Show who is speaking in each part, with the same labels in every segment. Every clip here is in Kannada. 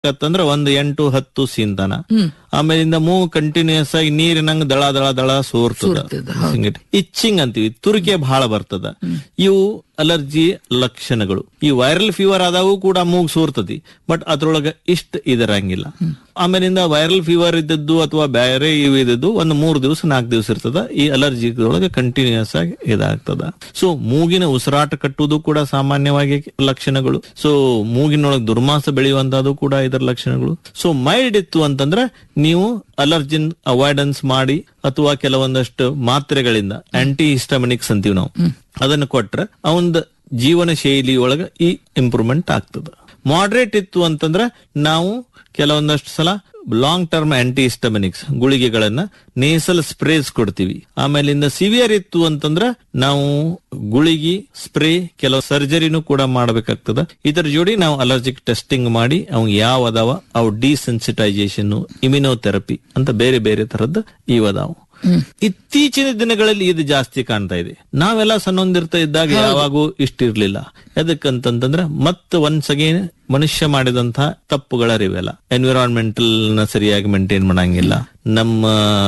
Speaker 1: ಅಂತಂದ್ರ ಒಂದ್ ಎಂಟು ಹತ್ತು ಸೀನ್ತಾನ ಆಮೇಲಿಂದ ಮೂಗು ಕಂಟಿನ್ಯೂಸ್ ಆಗಿ ನೀರಿನಂಗ್ ದಳ ದಳ ದಳ ಸೋರ್ತದ
Speaker 2: ಸೋರ್ತದ,
Speaker 1: ಇಚ್ಚಿಂಗ್ ಅಂತೀವಿ ತುರಿಕೆ ಬಹಳ ಬರ್ತದ ಇವು ಅಲರ್ಜಿ ಲಕ್ಷಣಗಳು ಈ ವೈರಲ್ ಫೀವರ್ ಆದಾವು ಕೂಡ ಮೂಗ್ ಸೋರ್ತತಿ ಬಟ್ ಅದ್ರೊಳಗ ಇಷ್ಟ ಇದರಂಗಿಲ್ಲ ಆಮೇಲಿಂದ ವೈರಲ್ ಫೀವರ್ ಇದ್ದದ್ದು ಅಥವಾ ಬೇರೆ ಇವು ಇದ್ದದ್ದು ಒಂದು ಮೂರ್ ದಿವಸ ನಾಲ್ಕು ದಿವಸ ಇರ್ತದ ಈ ಅಲರ್ಜಿ ಒಳಗೆ ಕಂಟಿನ್ಯೂಸ್ ಆಗಿ ಇದಾಗ್ತದ ಸೊ ಮೂಗಿನ ಉಸಿರಾಟ ಕಟ್ಟುವುದು ಕೂಡ ಸಾಮಾನ್ಯವಾಗಿ ಲಕ್ಷಣಗಳು ಸೊ ಮೂಗಿನೊಳಗೆ ದುರ್ಮಾಸ ಬೆಳೆಯುವಂತದ್ದು ಕೂಡ ಇದರ ಲಕ್ಷಣಗಳು ಸೊ ಮೈಲ್ಡ್ ಇತ್ತು ಅಂತಂದ್ರೆ ನೀವು ಅಲರ್ಜಿನ್ ಅವಾಯ್ಡೆನ್ಸ್ ಮಾಡಿ ಅಥವಾ ಕೆಲವೊಂದಷ್ಟು ಮಾತ್ರೆಗಳಿಂದ ಆಂಟಿ ಹಿಸ್ಟಮಿನಿಕ್ಸ್ ಅಂತೀವಿ ನಾವು ಅದನ್ನು ಕೊಟ್ರೆ ಅವಂದ ಜೀವನ ಶೈಲಿ ಒಳಗ ಈ ಇಂಪ್ರೂವ್ಮೆಂಟ್ ಆಗ್ತದ ಮಾಡ್ರೇಟ್ ಇತ್ತು ಅಂತಂದ್ರೆ ನಾವು ಕೆಲವೊಂದಷ್ಟು ಸಲ ಲಾಂಗ್ ಟರ್ಮ್ ಆಂಟಿ ಹಿಸ್ಟಮಿನಿಕ್ಸ್ ಗುಳಿಗೆಗಳನ್ನ ನೇಸಲ್ ಸ್ಪ್ರೇಸ್ ಕೊಡ್ತೀವಿ ಆಮೇಲಿಂದ ಸಿವಿಯರ್ ಇತ್ತು ಅಂತಂದ್ರ ನಾವು ಗುಳಿಗಿ ಸ್ಪ್ರೇ ಕೆಲವು ಸರ್ಜರಿನೂ ಕೂಡ ಮಾಡಬೇಕಾಗ್ತದ ಇದರ ಜೋಡಿ ನಾವು ಅಲರ್ಜಿಕ್ ಟೆಸ್ಟಿಂಗ್ ಮಾಡಿ ಅವ್ ಯಾವ ಅದಾವ ಅವು ಡಿಸೆನ್ಸಿಟೈಸೇಷನ್ ಇಮ್ಯುನೋಥೆರಪಿ ಅಂತ ಬೇರೆ ಬೇರೆ ತರದ್ದು ಇವ್ ಅದಾವ ಇತ್ತೀಚಿನ ದಿನಗಳಲ್ಲಿ ಇದು ಜಾಸ್ತಿ ಕಾಣ್ತಾ ಇದೆ ನಾವೆಲ್ಲ ಸಣ್ಣೊಂದಿರ್ತಾ ಇದ್ದಾಗ ಯಾವಾಗೂ ಇಷ್ಟಿರ್ಲಿಲ್ಲ ಎದಕ್ಕಂತಂದ್ರ ಮತ್ತೆ ಒನ್ಸ್ ಅಗೇನ್ ಮನುಷ್ಯ ಮಾಡಿದಂತ ತಪ್ಪುಗಳರಿವೆಲ್ಲ ಎನ್ವಿರಾನ್ಮೆಂಟಲ್ ನ ಸರಿಯಾಗಿ ಮೇಂಟೈನ್ ಮಾಡಂಗಿಲ್ಲ ನಮ್ಮ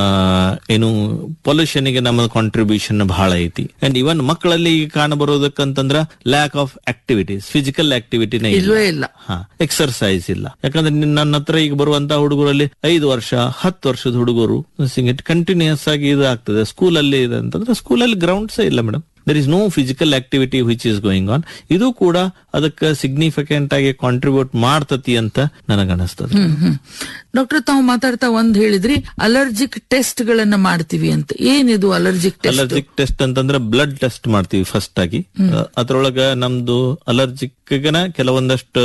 Speaker 1: ಏನು ಪೊಲ್ಯೂಷನ್ ಗೆ ನಮ್ಮ ಕಾಂಟ್ರಿಬ್ಯೂಷನ್ ಬಹಳ ಐತಿ ಅಂಡ್ ಇವನ್ ಮಕ್ಕಳಲ್ಲಿ ಈಗ ಕಾಣಬರೋದಕ್ಕಂತಂದ್ರ ಲ್ಯಾಕ್ ಆಫ್ ಆಕ್ಟಿವಿಟೀಸ್ ಫಿಸಿಕಲ್ ಆಕ್ಟಿವಿಟಿನೇ
Speaker 2: ಇಲ್ವೇ ಇಲ್ಲ
Speaker 1: ಹಾ ಎಕ್ಸರ್ಸೈಸ್ ಇಲ್ಲ ಯಾಕಂದ್ರೆ ನಿನ್- ನನ್ನ ಹತ್ರ ಈಗ ಬರುವಂತ ಹುಡುಗರಲ್ಲಿ ಐದು ವರ್ಷ ಹತ್ತು ವರ್ಷದ ಹುಡುಗರು ಕಂಟಿನ್ಯೂಸ್ ಆಗಿ ಇದು ಆಗ್ತದೆ ಸ್ಕೂಲಲ್ಲಿ ಇದೆ ಅಂತಂದ್ರೆ ಸ್ಕೂಲಲ್ಲಿ ಗ್ರೌಂಡ್ಸ್ ಇಲ್ಲ madam there is no physical activity which is going on ಇದು ಕೂಡ ಅದಕ್ಕೆ ಸಿಗ್ನಿಫಿಕೆಂಟ್ ಆಗಿ ಕಾಂಟ್ರಿಬ್ಯೂಟ್ ಮಾಡ್ತತಿ ಅಂತ ನನಗನಿಸ್ತದೆ
Speaker 2: ಹ್ಮ್ ಹ್ಮ್ ಡಾಕ್ಟರ್ ತಾವು ಮಾತಾಡ್ತಾ ಒಂದ್ ಹೇಳಿದ್ರಿ ಅಲರ್ಜಿಕ್ ಟೆಸ್ಟ್ ಗಳನ್ನ ಮಾಡ್ತೀವಿ ಅಂತ ಏನಿದು ಅಲರ್ಜಿಕ್ ಟೆಸ್ಟ್
Speaker 1: ಅಲರ್ಜಿಕ್ ಟೆಸ್ಟ್ ಅಂತಂದ್ರೆ ಬ್ಲಡ್ ಟೆಸ್ಟ್ ಮಾಡ್ತೀವಿ ಫಸ್ಟ್ ಆಗಿ ಅದ್ರೊಳಗ ನಮ್ದು ಅಲರ್ಜಿಕ್ ಕೆಲವೊಂದಷ್ಟು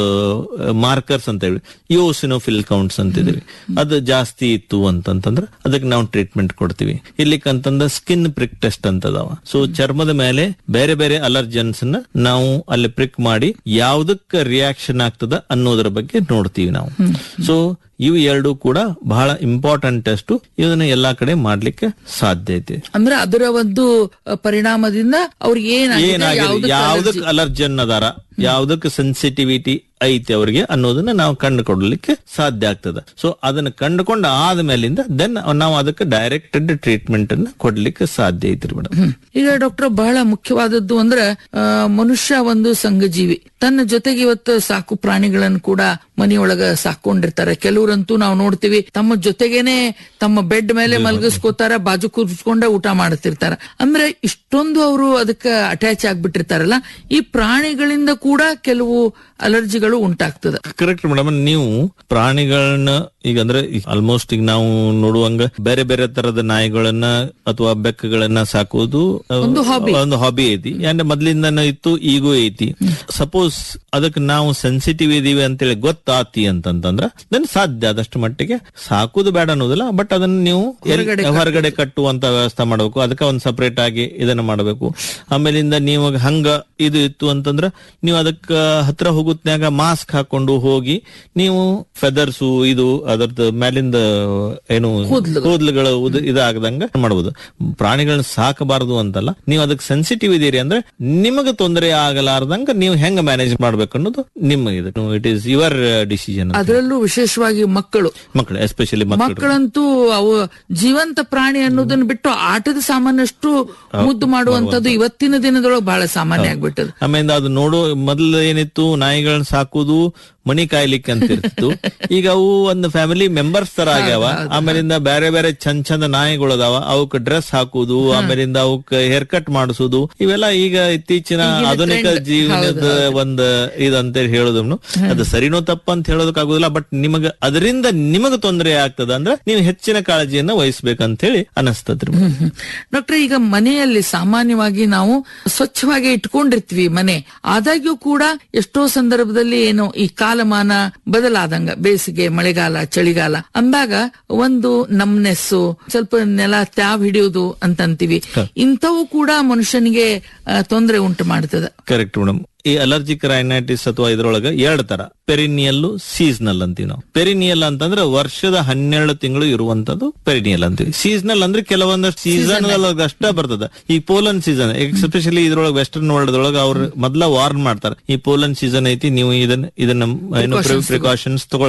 Speaker 1: ಮಾರ್ಕರ್ಸ್ ಅಂತ ಹೇಳಿ ಯೋಸಿನೋಫಿಲ್ ಕೌಂಟ್ಸ್ ಅಂತಿದೀವಿ ಅದು ಜಾಸ್ತಿ ಇತ್ತು ಅಂತಂತಂದ್ರೆ ಅದಕ್ಕೆ ನಾವು ಟ್ರೀಟ್ಮೆಂಟ್ ಕೊಡ್ತೀವಿ ಇಲ್ಲಿಕಂತಂದ ಸ್ಕಿನ್ ಪ್ರಿಕ್ ಟೆಸ್ಟ್ ಅಂತದಾವ ಸೊ ಚರ್ಮದ ಮೇಲೆ ಬೇರೆ ಬೇರೆ ಅಲರ್ಜನ್ಸ್ ನ ನಾವು ಅಲ್ಲಿ ಪ್ರಿಕ್ ಮಾಡಿ ಯಾವ್ದಕ್ಕೆ ರಿಯಾಕ್ಷನ್ ಆಗ್ತದ ಅನ್ನೋದ್ರ ಬಗ್ಗೆ ನೋಡ್ತೀವಿ ನಾವು ಸೊ ಇವು ಎರಡು ಕೂಡ ಬಹಳ ಇಂಪಾರ್ಟೆಂಟ್ ಟೆಸ್ಟ್ ಇದನ್ನ ಎಲ್ಲಾ ಕಡೆ ಮಾಡ್ಲಿಕ್ಕೆ ಸಾಧ್ಯತೆ
Speaker 2: ಅಂದ್ರೆ ಅದರ ಒಂದು ಅ, ಪರಿಣಾಮದಿಂದ ಅವ್ರಿಗೆ ಏನಾಗಿದೆ
Speaker 1: ಏನಾಗಿದೆ
Speaker 2: ಯಾವ್ದಕ್ಕೆ
Speaker 1: ಯಾವ್ದಕ್ ಅಲರ್ಜನ್ ಅದಾರ ಯಾವ್ದಕ್ ಸೆನ್ಸಿಟಿವಿಟಿ ಐತಿ ಅವ್ರಿಗೆ ಅನ್ನೋದನ್ನ ನಾವು ಕಂಡುಕೊಡ್ಲಿಕ್ಕೆ ಸಾಧ್ಯ ಆಗ್ತದ ಸೊ ಅದನ್ನ ಕಂಡುಕೊಂಡ ಆದ್ಮೇಲಿಂದ ದೆನ್ ನಾವು ಅದಕ್ಕೆ ಡೈರೆಕ್ಟೆಡ್ ಟ್ರೀಟ್ಮೆಂಟ್ ಅನ್ನ ಕೊಡ್ಲಿಕ್ಕೆ ಸಾಧ್ಯ ಐತ್ರಿ ಮೇಡಮ್
Speaker 2: ಹ್ಮ್. ಈಗ ಡಾಕ್ಟರ್ ಬಹಳ ಮುಖ್ಯವಾದದ್ದು ಅಂದ್ರೆ ಆ, ಮನುಷ್ಯ ಒಂದು ಸಂಘಜೀವಿ ತನ್ನ ಜೊತೆಗೆ ಇವತ್ತು ಸಾಕು ಪ್ರಾಣಿಗಳನ್ನು ಕೂಡ ಮನೆಯೊಳಗ ಸಾಕೊಂಡಿರ್ತಾರೆ ಕೆಲವರಂತೂ ನಾವು ನೋಡ್ತೀವಿ ತಮ್ಮ ಜೊತೆಗೇನೆ ತಮ್ಮ ಬೆಡ್ ಮೇಲೆ ಮಲಗಿಸ್ಕೋತಾರ ಬಾಜು ಕೂರ್ಸ್ಕೊಂಡೆ ಊಟ ಮಾಡ್ತಿರ್ತಾರ ಅಂದ್ರೆ ಇಷ್ಟೊಂದು ಅವರು ಅದಕ್ಕೆ ಅಟ್ಯಾಚ್ ಆಗ್ಬಿಟ್ಟಿರ್ತಾರಲ್ಲ ಈ ಪ್ರಾಣಿಗಳಿಂದ ಕೂಡ ಕೆಲವು ಅಲರ್ಜಿಗಳು ಉಂಟಾಗ್ತದ
Speaker 1: ಕರೆಕ್ಟ್ ಮೇಡಮ್ ನೀವು ಪ್ರಾಣಿಗಳನ್ನ ಈಗ ಅಂದ್ರೆ ಆಲ್ಮೋಸ್ಟ್ ಈಗ ನಾವು ನೋಡುವಂಗ ಬೇರೆ ಬೇರೆ ತರದ ನಾಯಿಗಳನ್ನ ಅಥವಾ ಬೆಕ್ಕಗಳನ್ನ ಸಾಕೋದು ಆ,
Speaker 2: ಒಂದು hobby.
Speaker 1: ಒಂದು ಹಾಬಿ ಐತಿ ಅಂದ್ರೆ ಮೊದ್ಲಿಂದನೂ ಇತ್ತು ಈಗೂ ಐತಿ ಸಪೋಸ್ ಅದಕ್ಕೆ ನಾವು ಸೆನ್ಸಿಟಿವ್ ಇದೀವಿ ಅಂತೇಳಿ ಗೊತ್ತಾತಿ ಅಂತಂತಂದ್ರ ದೆನ್ ಸಾಧ್ಯ ಆದಷ್ಟು ಮಟ್ಟಿಗೆ ಸಾಕುದು ಬೇಡ ಅನ್ನೋದಿಲ್ಲ ಬಟ್ ಅದನ್ನ ನೀವು ಎಲ್ಲಿ- ಹೊರಗಡೆ ಕಟ್ಟುವಂತ ವ್ಯವಸ್ಥೆ ಮಾಡಬೇಕು ಅದಕ್ಕೆ ಒಂದು ಸಪರೇಟ್ ಆಗಿ ಇದನ್ನ ಮಾಡಬೇಕು ಆಮೇಲಿಂದ ನೀವು ಹಂಗ ಇದು ಇತ್ತು ಅಂತಂದ್ರ ನೀವು ಅದಕ್ಕ ಹತ್ರ ಹೋಗುತ್ನ್ಯಾಗ ಮಾಸ್ಕ್ ಹಾಕೊಂಡು ಹೋಗಿ ನೀವು ಫೆದರ್ಸು ಇದು ಅದರದ ಮೇಲಿಂದ ಏನು ಕೂದಲುಗಳು ಉದ- ಇದಾಗದಂಗ ಮಾಡಬಹುದು ಪ್ರಾಣಿಗಳನ್ನ ಸಾಕಬಾರದು ಅಂತಲ್ಲ ನೀವು ಅದಕ್ಕೆ ಸೆನ್ಸಿಟಿವ್ ಇದೀರಿ ಅಂದ್ರೆ ನಿಮಗೆ ತೊಂದರೆ ಆಗಲಾರ್ದಂಗ ನೀವು ಹೆಂಗ ಮ್ಯಾನೇಜ್ ಮಾಡ್ಬೇಕು ಅನ್ನೋದು ನಿಮ್ಮ ಇದು ಇಟ್ ಈಸ್ ಯುವರ್ ಡಿಸಿಷನ್
Speaker 2: ಅದರಲ್ಲೂ ವಿಶೇಷವಾಗಿ ಮಕ್ಕಳು
Speaker 1: ಮಕ್ಕಳು ಎಸ್ಪೆಷಲಿ ಮಕ್ಕಳು
Speaker 2: ಮಕ್ಕಳಂತೂ ಅವು ಜೀವಂತ ಪ್ರಾಣಿ ಅನ್ನೋದನ್ನ ಬಿಟ್ಟು ಆಟದ ಸಾಮಾನಷ್ಟು ಮುದ್ದು ಮಾಡುವಂತದ್ದು ಇವತ್ತಿನ ದಿನದೊಳಗೆ ಬಹಳ ಸಾಮಾನ್ಯ ಆಗ್ಬಿಟ್ಟದ
Speaker 1: ಆಮೇಲೆ ಅದು ನೋಡು ಮೊದಲು ಏನಿತ್ತು ನಾಯಿಗಳನ್ನ ಸಾಕುದು ಮಣಿ ಕಾಯ್ಲಿಕ್ಕೆ ಅಂತ ಇರ್ತಿತ್ತು ಈಗ ಅವು ಒಂದು ಫ್ಯಾಮಿಲಿ ಮೆಂಬರ್ಸ್ ತರ ಆಗ್ಯಾವ ಆಮೇಲಿಂದ ಬೇರೆ ಬೇರೆ ಚಂದ ಚಂದ ನಾಯಿಗಳು ಅದಾವ ಅವಕ್ ಡ್ರೆಸ್ ಹಾಕುದು ಆಮೇಲಿಂದ ಅವಕ್ ಹೇರ್ ಕಟ್ ಮಾಡಿಸುದು ಇವೆಲ್ಲ ಈಗ ಇತ್ತೀಚಿನ ಆಧುನಿಕ ಜೀವನದ ಒಂದ್ ಇದಂತ ಹೇಳೋದನ್ನು ಅದು ಸರಿನೋ ತಪ್ಪ ಅಂತ ಹೇಳೋದಕ್ಕಾಗುದಿಲ್ಲ ಬಟ್ ನಿಮಗ ಅದರಿಂದ ನಿಮಗ ತೊಂದರೆ ಆಗ್ತದ ಅಂದ್ರೆ ನೀವು ಹೆಚ್ಚಿನ ಕಾಳಜಿಯನ್ನ ವಹಿಸ್ಬೇಕಂತ ಹೇಳಿ ಅನಸ್ತದ್ರಿ
Speaker 2: ಡಾಕ್ಟರ್ ಈಗ ಮನೆಯಲ್ಲಿ ಸಾಮಾನ್ಯವಾಗಿ ನಾವು ಸ್ವಚ್ಛವಾಗಿ ಇಟ್ಕೊಂಡಿರ್ತೀವಿ ಮನೆ ಆದಾಗ್ಯೂ ಕೂಡ ಎಷ್ಟೋ ಸಂದರ್ಭದಲ್ಲಿ ಏನು ಈ ಕಾಲಮಾನ ಬದಲಾದಂಗ ಬೇಸಿಗೆ ಮಳೆಗಾಲ ಚಳಿಗಾಲ ಅಂದಾಗ ಒಂದು ನಮ್ನೆಸ್ಸು ಸ್ವಲ್ಪ ನೆಲ ತ್ಯಾವ್ ಹಿಡಿಯೋದು ಅಂತಂತೀವಿ ಇಂಥವು ಕೂಡ ಮನುಷ್ಯನಿಗೆ ಆ, ತೊಂದರೆ ಉಂಟು ಮಾಡ್ತದ
Speaker 1: ಕರೆಕ್ಟ್ ಮೇಡಮ್ ಈ ಅಲರ್ಜಿಕ್ ರೈನೈಟಿಸ್ ಅಥವಾ ಇದ್ರೊಳಗ ಎರಡ್ ತರ ಪೆರಿನಿಯಲ್ ಸೀಸನಲ್ ಅಂತೀವಿ ನಾವು ಪೆರಿನಿಯಲ್ ಅಂತಂದ್ರೆ ವರ್ಷದ ಹನ್ನೆರಡು ತಿಂಗಳು ಇರುವಂತದ್ದು ಪೆರಿನಿಯಲ್ ಅಂತೀವಿ ಸೀಸನಲ್ ಅಂದ್ರೆ ಕೆಲವೊಂದಷ್ಟು ಸೀಸನ್ ಅಷ್ಟ ಬರ್ತದ ಈ ಪೋಲನ್ ಸೀಸನ್ ಎಸ್ಪೆಷಲಿ ಇದ್ರೊಳಗೆ ವೆಸ್ಟರ್ನ್ ವರ್ಲ್ಡ್ ಒಳಗ ಅವ್ರು ಮೊದ್ಲ ವಾರ್ನ್ ಮಾಡ್ತಾರೆ ಈ ಪೋಲನ್ ಸೀಸನ್ ಐತಿ ನೀವು ಇದನ್ನ ಇದನ್ನ ಏನು ಪ್ರಿಕಾಷನ್ಸ್